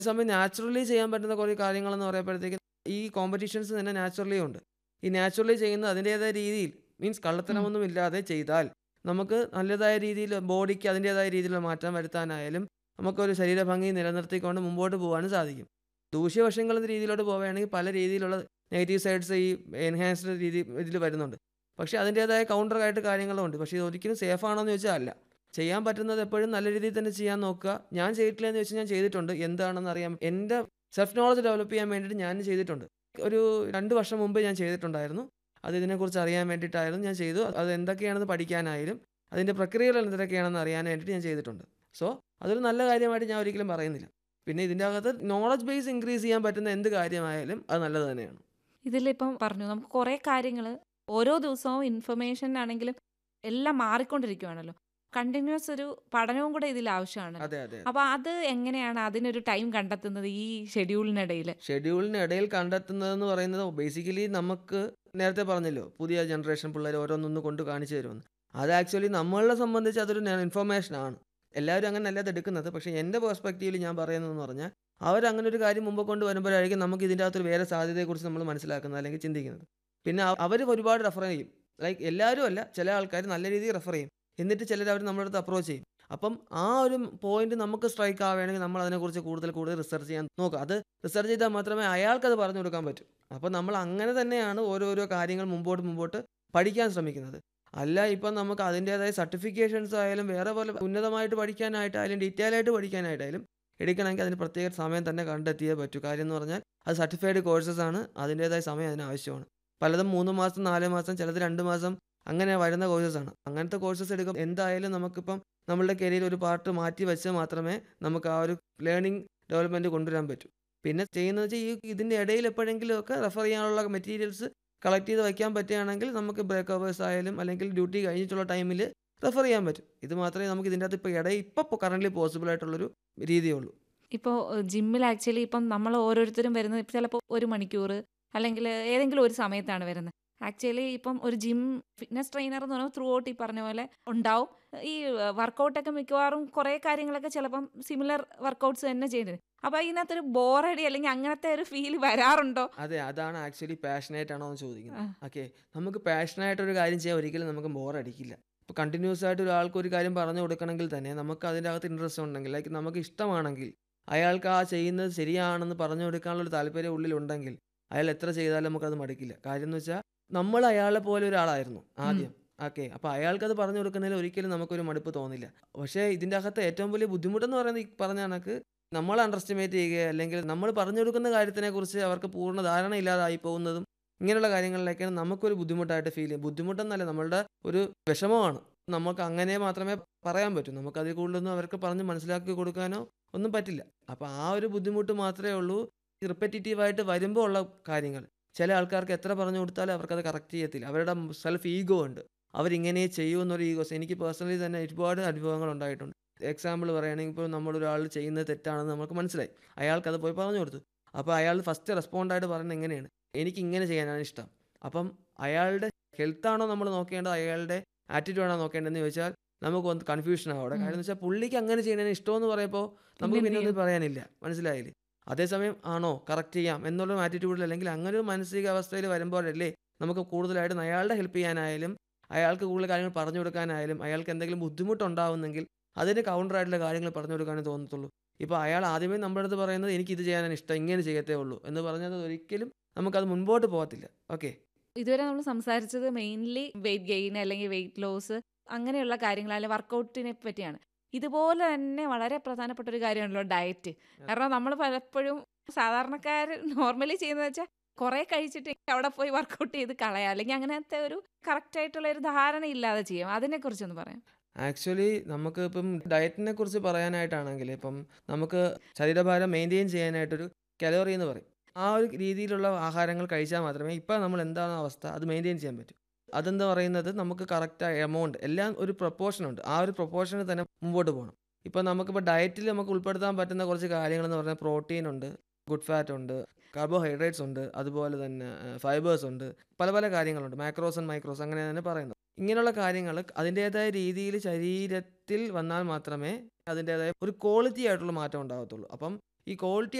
സമയം നാച്ചുറലി ചെയ്യാൻ പറ്റുന്ന കുറേ കാര്യങ്ങളെന്ന് പറയുമ്പോഴത്തേക്കും ഈ കോമ്പറ്റീഷൻസ് തന്നെ നാച്ചുറലി ഉണ്ട്. ഈ നാച്ചുറലി ചെയ്യുന്നത് അതിൻ്റേതായ രീതിയിൽ മീൻസ് ഉം. കള്ളത്തരമൊന്നും ഇല്ലാതെ ചെയ്താൽ നമുക്ക് നല്ലതായ രീതിയിൽ ബോഡിക്ക് അതിൻ്റേതായ രീതിയിലുള്ള മാറ്റം വരുത്താനായാലും നമുക്കൊരു ശരീരഭംഗി നിലനിർത്തിക്കൊണ്ട് മുമ്പോട്ട് പോകാനും സാധിക്കും. ദൂഷ്യവശങ്ങൾ എന്ന രീതിയിലോട്ട് പോവുകയാണെങ്കിൽ പല രീതിയിലുള്ള നെഗറ്റീവ് സൈഡ്സ് ഈ എൻഹാൻസ്ഡ് രീതി ഇതിൽ വരുന്നുണ്ട്. പക്ഷേ അതിൻ്റേതായ കൗണ്ടർ ആയിട്ട് കാര്യങ്ങളുണ്ട്. പക്ഷേ ഇത് ഒരിക്കലും സേഫ് ആണോ എന്ന് ചോദിച്ചാൽ അല്ല. ചെയ്യാൻ പറ്റുന്നത് എപ്പോഴും നല്ല രീതിയിൽ തന്നെ ചെയ്യാൻ നോക്കുക. ഞാൻ ചെയ്തിട്ടില്ല എന്ന് ചോദിച്ചാൽ ഞാൻ ചെയ്തിട്ടുണ്ട്. എന്താണെന്ന് അറിയാൻ എൻ്റെ സെൽഫ് നോളജ് ഡെവലപ്പ് ചെയ്യാൻ വേണ്ടിയിട്ട് ഞാൻ ചെയ്തിട്ടുണ്ട്. ഒരു 2 വർഷം മുമ്പ് ഞാൻ ചെയ്തിട്ടുണ്ടായിരുന്നു. അത് ഇതിനെക്കുറിച്ച് അറിയാൻ വേണ്ടിയിട്ടായിരുന്നു ഞാൻ ചെയ്തു. അത് എന്തൊക്കെയാണെന്ന് പഠിക്കാനായാലും അതിൻ്റെ പ്രക്രിയകൾ എന്തൊക്കെയാണെന്ന് അറിയാൻ വേണ്ടിയിട്ട് ഞാൻ ചെയ്തിട്ടുണ്ട്. സോ അതൊരു നല്ല കാര്യമായിട്ട് ഞാൻ ഒരിക്കലും പറയുന്നില്ല. പിന്നെ ഇതിൻ്റെ അകത്ത് നോളജ് ബേസ് ഇൻക്രീസ് ചെയ്യാൻ പറ്റുന്ന എന്ത് കാര്യമായാലും അത് നല്ലത് തന്നെയാണ്. ഇതിലിപ്പം പറഞ്ഞു നമുക്ക് കുറേ കാര്യങ്ങൾ ഓരോ ദിവസവും ഇൻഫർമേഷൻ ആണെങ്കിലും എല്ലാം മാറിക്കൊണ്ടിരിക്കുകയാണല്ലോ. കണ്ടിന്യൂസ് ഒരു പഠനവും കൂടെ ഇതിൽ ആവശ്യമാണല്ലോ. അതെ, അതെ. അപ്പോൾ അത് എങ്ങനെയാണ് അതിനൊരു ടൈം കണ്ടെത്തുന്നത് ഈ ഷെഡ്യൂളിനിടയിൽ? ഷെഡ്യൂളിനിടയിൽ കണ്ടെത്തുന്നതെന്ന് പറയുന്നത് ബേസിക്കലി നമുക്ക് നേരത്തെ പറഞ്ഞല്ലോ പുതിയ ജനറേഷൻ പിള്ളേർ ഓരോന്നൊന്ന് കൊണ്ട് കാണിച്ചു തരുമെന്ന്. അത് ആക്ച്വലി നമ്മളെ സംബന്ധിച്ച് അതൊരു ഇൻഫർമേഷൻ ആണ്. എല്ലാവരും അങ്ങനെയല്ല അത് എടുക്കുന്നത്. പക്ഷേ എൻ്റെ പെർസ്പെക്റ്റീവിൽ ഞാൻ പറയുന്നതെന്ന് പറഞ്ഞാൽ അവരങ്ങനെ ഒരു കാര്യം മുമ്പ് കൊണ്ട് വരുമ്പോഴായിരിക്കും നമുക്ക് ഇതിൻ്റെ അകത്തൊരു വേറെ സാധ്യതയെക്കുറിച്ച് നമ്മൾ മനസ്സിലാക്കുന്നത് അല്ലെങ്കിൽ ചിന്തിക്കുന്നത്. പിന്നെ അവർ ഒരുപാട് റെഫർ ചെയ്യും. ലൈക്ക് എല്ലാവരും അല്ല ചില ആൾക്കാർ നല്ല രീതിയിൽ റെഫർ ചെയ്യും. എന്നിട്ട് ചിലർ അവർ നമ്മുടെ അടുത്ത് അപ്രോച്ച് ചെയ്യും. അപ്പം ആ ഒരു പോയിന്റ് നമുക്ക് സ്ട്രൈക്ക് ആവുകയാണെങ്കിൽ നമ്മൾ അതിനെക്കുറിച്ച് കൂടുതൽ കൂടുതൽ റിസർച്ച് ചെയ്യാൻ നോക്കുക. അത് റിസർച്ച് ചെയ്താൽ മാത്രമേ അയാൾക്കത് പറഞ്ഞു കൊടുക്കാൻ പറ്റൂ. അപ്പോൾ നമ്മൾ അങ്ങനെ തന്നെയാണ് ഓരോരോ കാര്യങ്ങൾ മുമ്പോട്ട് മുമ്പോട്ട് പഠിക്കാൻ ശ്രമിക്കുന്നത്. അല്ല ഇപ്പം നമുക്ക് അതിൻ്റേതായ സർട്ടിഫിക്കേഷൻസ് ആയാലും വേറെ പോലെ ഉന്നതമായിട്ട് പഠിക്കാനായിട്ടായാലും ഡീറ്റെയിൽ ആയിട്ട് പഠിക്കാനായിട്ടായാലും എടുക്കണമെങ്കിൽ അതിന് പ്രത്യേക സമയം തന്നെ കണ്ടെത്തിയേ പറ്റൂ. കാര്യം എന്ന് പറഞ്ഞാൽ അത് സർട്ടിഫൈഡ് കോഴ്സസ് ആണ്. അതിൻ്റേതായ സമയം അതിന് ആവശ്യമാണ്. പലതും 3 മാസം 4 മാസം ചിലത് 2 മാസം അങ്ങനെ വരുന്ന കോഴ്സസ് ആണ്. അങ്ങനത്തെ കോഴ്സസ് എടുക്കുമ്പോൾ എന്തായാലും നമുക്കിപ്പം നമ്മളുടെ കരിയറിൽ ഒരു പാർട്ട് മാറ്റി വെച്ചാൽ മാത്രമേ നമുക്ക് ആ ഒരു ലേണിംഗ് ഡെവലപ്മെന്റ് കൊണ്ടുവരാൻ പറ്റൂ. പിന്നെ ചെയ്യുന്നത് വെച്ചാൽ ഈ ഇതിൻ്റെ ഇടയിൽ എപ്പോഴെങ്കിലുമൊക്കെ റെഫർ ചെയ്യാനുള്ള മെറ്റീരിയൽസ് കളക്ട് ചെയ്ത് വയ്ക്കാൻ പറ്റുകയാണെങ്കിൽ നമുക്ക് ബ്രേക്ക് അവേഴ്സ് ആയാലും അല്ലെങ്കിൽ ഡ്യൂട്ടി കഴിഞ്ഞിട്ടുള്ള ടൈമിൽ റെഫർ ചെയ്യാൻ പറ്റും. ഇത് മാത്രമേ നമുക്ക് ഇതിൻ്റെ അകത്ത് ഇപ്പോൾ ഇടയിൽ ഇപ്പോൾ കറൻ്റ്ലി പോസിബിൾ ആയിട്ടുള്ളൊരു രീതിയേ ഉള്ളൂ. ഇപ്പോൾ ജിമ്മിൽ ആക്ച്വലി ഇപ്പം നമ്മൾ ഓരോരുത്തരും വരുന്നത് ചിലപ്പോൾ ഒരു മണിക്കൂർ അല്ലെങ്കിൽ ഏതെങ്കിലും ഒരു സമയത്താണ് വരുന്നത്. ആക്ച്വലി ഇപ്പം ഒരു ജിം ഫിറ്റ്നസ് ട്രെയിനർ എന്ന് പറയുമ്പോൾ ത്രൂ ഔട്ട് ഈ പറഞ്ഞ പോലെ ഉണ്ടാവും. ഈ വർക്കൗട്ടൊക്കെ മിക്കവാറും കുറേ കാര്യങ്ങളൊക്കെ ചിലപ്പം സിമിലർ വർക്കൗട്ട്സ് തന്നെ ചെയ്യുന്നത്. അപ്പോൾ ഇതിനകത്തൊരു ബോറടി അല്ലെങ്കിൽ അങ്ങനത്തെ ഒരു ഫീൽ വരാറുണ്ടോ? അതെ അതാണ് ആക്ച്വലി പാഷനേറ്റ് ആണോ എന്ന് ആ. ചോദിക്കുന്നത്. ഓക്കെ നമുക്ക് പാഷനായിട്ട് ഒരു കാര്യം ചെയ്യാൻ ഒരിക്കലും നമുക്ക് ബോറടിക്കില്ല. ഇപ്പോൾ കണ്ടിന്യൂസ് ആയിട്ട് ഒരാൾക്ക് ഒരു കാര്യം പറഞ്ഞു കൊടുക്കണമെങ്കിൽ തന്നെ നമുക്ക് അതിൻ്റെ അകത്ത് ഇൻട്രസ്റ്റ് ഉണ്ടെങ്കിൽ ലൈക്ക് നമുക്ക് ഇഷ്ടമാണെങ്കിൽ അയാൾക്ക് ആ ചെയ്യുന്നത് ശരിയാണെന്ന് പറഞ്ഞു കൊടുക്കാനുള്ള ഒരു താല്പര്യം ഉള്ളിലുണ്ടെങ്കിൽ അയാൾ എത്ര ചെയ്താലും നമുക്കത് മടുക്കില്ല. കാര്യം എന്ന് വെച്ചാൽ നമ്മൾ അയാളെ പോലെ ഒരാളായിരുന്നു ഉം. ആദ്യം. ഓക്കെ അപ്പോൾ അയാൾക്കത് പറഞ്ഞു കൊടുക്കുന്നതിൽ ഒരിക്കലും നമുക്കൊരു മടുപ്പ് തോന്നില്ല. പക്ഷേ ഇതിൻ്റെ അകത്ത് ഏറ്റവും വലിയ ബുദ്ധിമുട്ടെന്ന് പറയുന്നത് ഈ പറഞ്ഞ കണക്ക് നമ്മൾ അണ്ടർ എസ്റ്റിമേറ്റ് ചെയ്യുകയോ അല്ലെങ്കിൽ നമ്മൾ പറഞ്ഞു കൊടുക്കുന്ന കാര്യത്തിനെക്കുറിച്ച് അവർക്ക് പൂർണ്ണ ധാരണ ഇല്ലാതായി പോകുന്നതും ഇങ്ങനെയുള്ള കാര്യങ്ങളിലേക്കാണ് നമുക്കൊരു ബുദ്ധിമുട്ടായിട്ട് ഫീൽ ചെയ്യും. ബുദ്ധിമുട്ടെന്നല്ല നമ്മളുടെ ഒരു വിഷമമാണ്. നമുക്ക് അങ്ങനെ മാത്രമേ പറയാൻ പറ്റൂ. നമുക്ക് അതിൽ കൂടുതലൊന്നും അവർക്ക് പറഞ്ഞ് മനസ്സിലാക്കി കൊടുക്കാനോ ഒന്നും പറ്റില്ല. അപ്പോൾ ആ ഒരു ബുദ്ധിമുട്ട് മാത്രമേ ഉള്ളൂ റിപ്പറ്റേറ്റീവ് ആയിട്ട് വരുമ്പോൾ ഉള്ള കാര്യങ്ങൾ. ചില ആൾക്കാർക്ക് എത്ര പറഞ്ഞു കൊടുത്താലും അവർക്കത് കറക്റ്റ് ചെയ്യത്തില്ല. അവരുടെ സെൽഫ് ഈഗോ ഉണ്ട്. അവരിങ്ങനെ ചെയ്യൂ എന്നൊരു ഈഗോസ് എനിക്ക് പേഴ്സണലി തന്നെ ഒരുപാട് അനുഭവങ്ങൾ ഉണ്ടായിട്ടുണ്ട്. എക്സാമ്പിൾ പറയുകയാണെങ്കിൽ ഇപ്പോൾ നമ്മളൊരാൾ ചെയ്യുന്നത് തെറ്റാണെന്ന് നമുക്ക് മനസ്സിലായി. അയാൾക്കത് പോയി പറഞ്ഞു കൊടുത്തു. അപ്പോൾ അയാൾ ഫസ്റ്റ് റെസ്പോണ്ട് ആയിട്ട് പറയുന്നത് എങ്ങനെയാണ് എനിക്ക് ഇങ്ങനെ ചെയ്യാനാണ് ഇഷ്ടം. അപ്പം അയാളുടെ ഹെൽത്താണോ നമ്മൾ നോക്കേണ്ടത് അയാളുടെ ആറ്റിറ്റ്യൂഡ് ആണോ നോക്കേണ്ടതെന്ന് ചോദിച്ചാൽ നമുക്ക് ഒന്ന് കൺഫ്യൂഷൻ ആവും അവിടെ. ഉം. കാര്യം എന്ന് വെച്ചാൽ പുള്ളിക്ക് അങ്ങനെ ചെയ്യുന്നതിന് ഇഷ്ടമെന്ന് പറയുമ്പോൾ നമുക്ക് പിന്നെ പിന്നെ എന്ത് ഒന്നും ചെയ്യും? പറയാനില്ല. മനസ്സിലായില്ലേ? അതേസമയം ആണോ കറക്റ്റ് ചെയ്യാം എന്നുള്ള ആറ്റിറ്റ്യൂഡിൽ അല്ലെങ്കിൽ അങ്ങനെ ഒരു മാനസികാവസ്ഥയിൽ വരുമ്പോഴല്ലേ നമുക്ക് കൂടുതലായിട്ട് അയാളുടെ ഹെൽപ്പ് ചെയ്യാനായാലും അയാൾക്ക് കൂടുതൽ കാര്യങ്ങൾ പറഞ്ഞു കൊടുക്കാനായാലും അയാൾക്ക് എന്തെങ്കിലും ബുദ്ധിമുട്ടുണ്ടാവുന്നെങ്കിൽ അതിന് കൗണ്ടർ ആയിട്ടുള്ള കാര്യങ്ങൾ പറഞ്ഞു കൊടുക്കാനേ തോന്നത്തുള്ളൂ. ഇപ്പോൾ അയാൾ ആദ്യമേ നമ്മുടെ അടുത്ത് പറയുന്നത് എനിക്ക് ഇത് ചെയ്യാനാണ് ഇഷ്ടം ഇങ്ങനെ ചെയ്യത്തേ ഉള്ളൂ എന്ന് പറഞ്ഞത് ഒരിക്കലും നമുക്കത് മുൻപോട്ട് പോകത്തില്ല. ഓക്കെ. ഇതുവരെ നമ്മൾ സംസാരിച്ചത് മെയിൻലി വെയിറ്റ് ഗെയിൻ അല്ലെങ്കിൽ വെയിറ്റ് ലോസ് അങ്ങനെയുള്ള കാര്യങ്ങൾ അല്ലെങ്കിൽ വർക്കൗട്ടിനെ പറ്റിയാണ്. ഇതുപോലെ തന്നെ വളരെ പ്രധാനപ്പെട്ട ഒരു കാര്യമാണല്ലോ ഡയറ്റ്. അതെ. കാരണം നമ്മൾ പലപ്പോഴും സാധാരണക്കാർ നോർമലി ചെയ്യുന്നത് വെച്ചാൽ കുറേ കഴിച്ചിട്ട് അവിടെ പോയി വർക്കൗട്ട് ചെയ്ത് കളയാം. അല്ലെങ്കിൽ അങ്ങനത്തെ ഒരു കറക്റ്റ് ആയിട്ടുള്ള ഒരു ധാരണ ഇല്ലാതെ ചെയ്യും. അതിനെക്കുറിച്ചൊന്ന് പറയാം. ആക്ച്വലി നമുക്ക് ഇപ്പം ഡയറ്റിനെ കുറിച്ച് പറയാനായിട്ടാണെങ്കിൽ ഇപ്പം നമുക്ക് ശരീരഭാരം മെയിൻറ്റെയിൻ ചെയ്യാനായിട്ടൊരു കലോറി എന്ന് പറയും. ആ ഒരു രീതിയിലുള്ള ആഹാരങ്ങൾ കഴിച്ചാൽ മാത്രമേ ഇപ്പോൾ നമ്മൾ എന്താണോ അവസ്ഥ അത് മെയിൻറ്റെയിൻ ചെയ്യാൻ പറ്റൂ. അതെന്താ പറയുന്നത് നമുക്ക് കറക്റ്റ് എമൗണ്ട് എല്ലാം ഒരു പ്രൊപ്പോർഷൻ ഉണ്ട്. ആ ഒരു പ്രൊപ്പോർഷനിൽ തന്നെ മുമ്പോട്ട് പോകണം. ഇപ്പോൾ നമുക്കിപ്പോൾ ഡയറ്റിൽ നമുക്ക് ഉൾപ്പെടുത്താൻ പറ്റുന്ന കുറച്ച് കാര്യങ്ങളെന്ന് പറഞ്ഞാൽ പ്രോട്ടീൻ ഉണ്ട്, ഗുഡ് ഫാറ്റ് ഉണ്ട്, കാർബോഹൈഡ്രേറ്റ്സ് ഉണ്ട്, അതുപോലെ തന്നെ ഫൈബേഴ്സ് ഉണ്ട്. പല പല കാര്യങ്ങളുണ്ട്. മാക്രോസ് ആൻഡ് മൈക്രോസ് അങ്ങനെ തന്നെ പറയുന്നത്. ഇങ്ങനെയുള്ള കാര്യങ്ങൾ അതിൻ്റേതായ രീതിയിൽ ശരീരത്തിൽ വന്നാൽ മാത്രമേ അതിൻ്റേതായ ഒരു ക്വാളിറ്റി ആയിട്ടുള്ള മാറ്റം ഉണ്ടാകത്തുള്ളൂ. അപ്പം ഈ ക്വാളിറ്റി